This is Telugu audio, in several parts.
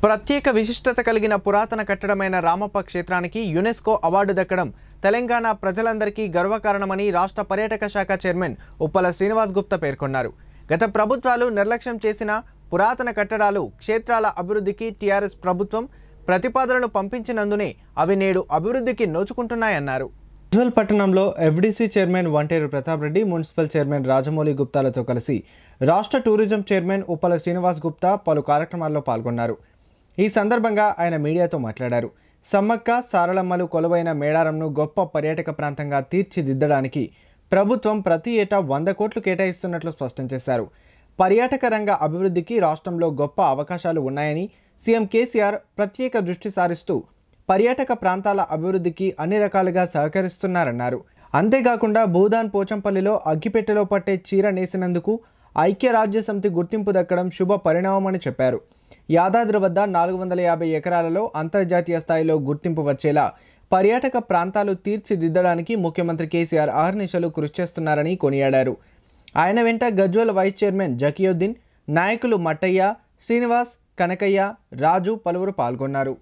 ప్రత్యేక విశిష్టత కలిగిన పురాతన కట్టడమైన రామప్ప క్షేత్రానికి యునెస్కో అవార్డు దక్కడం తెలంగాణ ప్రజలందరికీ గర్వకారణమని రాష్ట్ర పర్యాటక శాఖ చైర్మన్ ఉప్పల శ్రీనివాస్ గుప్తా పేర్కొన్నారు గత ప్రభుత్వాలు నిర్లక్ష్యం చేసిన పురాతన కట్టడాలు క్షేత్రాల అభివృద్ధికి టీఆర్ఎస్ ప్రభుత్వం ప్రతిపాదనలు పంపించినందునే అవి నేడు అభివృద్ధికి నోచుకుంటున్నాయన్నారు ఉజ్వల్ పట్టణంలో FDC chairman Vanteru Pratap Reddy municipal chairman Rajamouli గుప్తాలతో కలిసి రాష్ట్ర టూరిజం చైర్మన్ ఉప్పల శ్రీనివాస్ గుప్తా పలు కార్యక్రమాల్లో పాల్గొన్నారు ఈ సందర్భంగా ఆయన మీడియాతో మాట్లాడారు సమ్మక్క సారలమ్మలు కొలువైన మేడారంను గొప్ప పర్యాటక ప్రాంతంగా తీర్చిదిద్దడానికి ప్రభుత్వం ప్రతి ఏటా వంద కోట్లు కేటాయిస్తున్నట్లు స్పష్టం చేశారు పర్యాటక రంగ అభివృద్ధికి రాష్ట్రంలో గొప్ప అవకాశాలు ఉన్నాయని సీఎం కేసీఆర్ ప్రత్యేక దృష్టి సారిస్తూ పర్యాటక ప్రాంతాల అభివృద్ధికి అన్ని రకాలుగా సహకరిస్తున్నారన్నారు అంతేకాకుండా భూదాన్ పోచంపల్లిలో అగ్గిపెట్టెలో పట్టే చీర నేసినందుకు ఐక్యరాజ్య సమితి గుర్తింపు దక్కడం శుభ పరిణామమని చెప్పారు యాదాద్రి వద్ద నాలుగు వందల యాభై ఎకరాలలో అంతర్జాతీయ స్థాయిలో గుర్తింపు వచ్చేలా పర్యాటక ప్రాంతాలు తీర్చిదిద్దడానికి ముఖ్యమంత్రి కేసీఆర్ అహర్నిశలు కృషి చేస్తున్నారని కొనియాడారు ఆయన వెంట గజ్వల్ వైస్ చైర్మన్ జకీయుద్దీన్ నాయకులు మట్టయ్య శ్రీనివాస్ కనకయ్య రాజు పలువురు పాల్గొన్నారు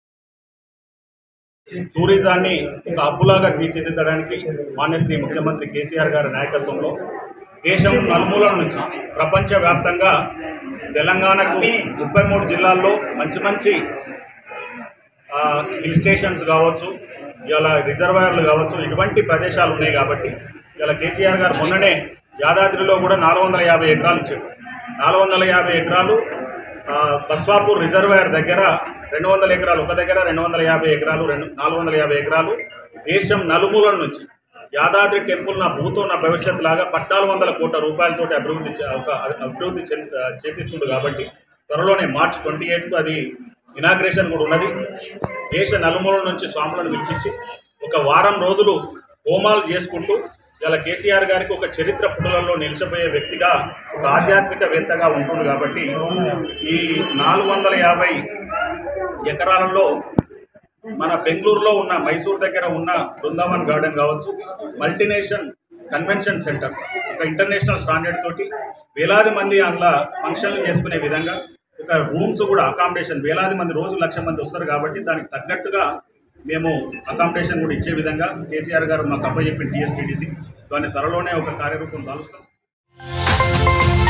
టూరిజాన్ని ఒక హబ్బులాగా తీర్చిదిద్దడానికి మాన్యశ్రీ ముఖ్యమంత్రి కేసీఆర్ గారి నాయకత్వంలో దేశం నలుమూలల నుంచి ప్రపంచవ్యాప్తంగా తెలంగాణకు ముప్పై మూడు జిల్లాల్లో మంచి మంచి ఆ, హిల్ స్టేషన్స్ కావచ్చు ఇలా రిజర్వాయర్లు కావచ్చు ఇటువంటి ప్రదేశాలు ఉన్నాయి కాబట్టి ఇలా కేసీఆర్ గారు మొన్ననే యాదాద్రిలో కూడా నాలుగు వందల యాభై ఎకరాలు ఇచ్చారు నాలుగు వందల యాభై ఎకరాలు ఆ, బస్వాపూర్ రిజర్వాయర్ దగ్గర రెండు వందల ఎకరాలు ఒక దగ్గర రెండు వందల యాభై ఎకరాలు రెండు నాలుగు వందల యాభై ఎకరాలు దేశం నలుమూలల నుంచి యాదాద్రి టెంపుల్ నా భూతో నా భవిష్యత్తు లాగా పద్నాలుగు వందల కోట్ల రూపాయలతోటి అభివృద్ధి చే- ఒక అభివృద్ధి చెంద చేపిస్తుంది కాబట్టి త్వరలోనే మార్చ్ ట్వంటీ ఎయిట్కు అది ఇనాగ్రేషన్ కూడా ఉన్నది దేశ నలుమూలల నుంచి స్వాములను పిలిపించి ఒక వారం రోజులు హోమాలు చేసుకుంటూ ఇలా కేసీఆర్ గారికి ఒక చరిత్ర పుటలలో నిలిచిపోయే వ్యక్తిగా ఒక ఆధ్యాత్మికవేత్తగా ఉంటుంది కాబట్టి ఈ నాలుగు వందల యాభై ఎకరాలలో మన బెంగళూరులో ఉన్న మైసూర్ దగ్గర ఉన్న బృందావన్ గార్డెన్ కావచ్చు మల్టీనేషన్ కన్వెన్షన్ సెంటర్ ఒక ఇంటర్నేషనల్ స్టాండర్డ్ తోటి వేలాది మంది అందులో ఫంక్షన్లు చేసుకునే విధంగా ఒక రూమ్స్ కూడా అకామిడేషన్ వేలాది మంది రోజు లక్ష మంది వస్తారు కాబట్టి దానికి తగ్గట్టుగా మేము అకామిడేషన్ కూడా ఇచ్చే విధంగా కేసీఆర్ గారు మాకు అప్పచెప్పిన టీఎస్పీటీసీ దాన్ని త్వరలోనే ఒక కార్యరూపం దాలుస్తాం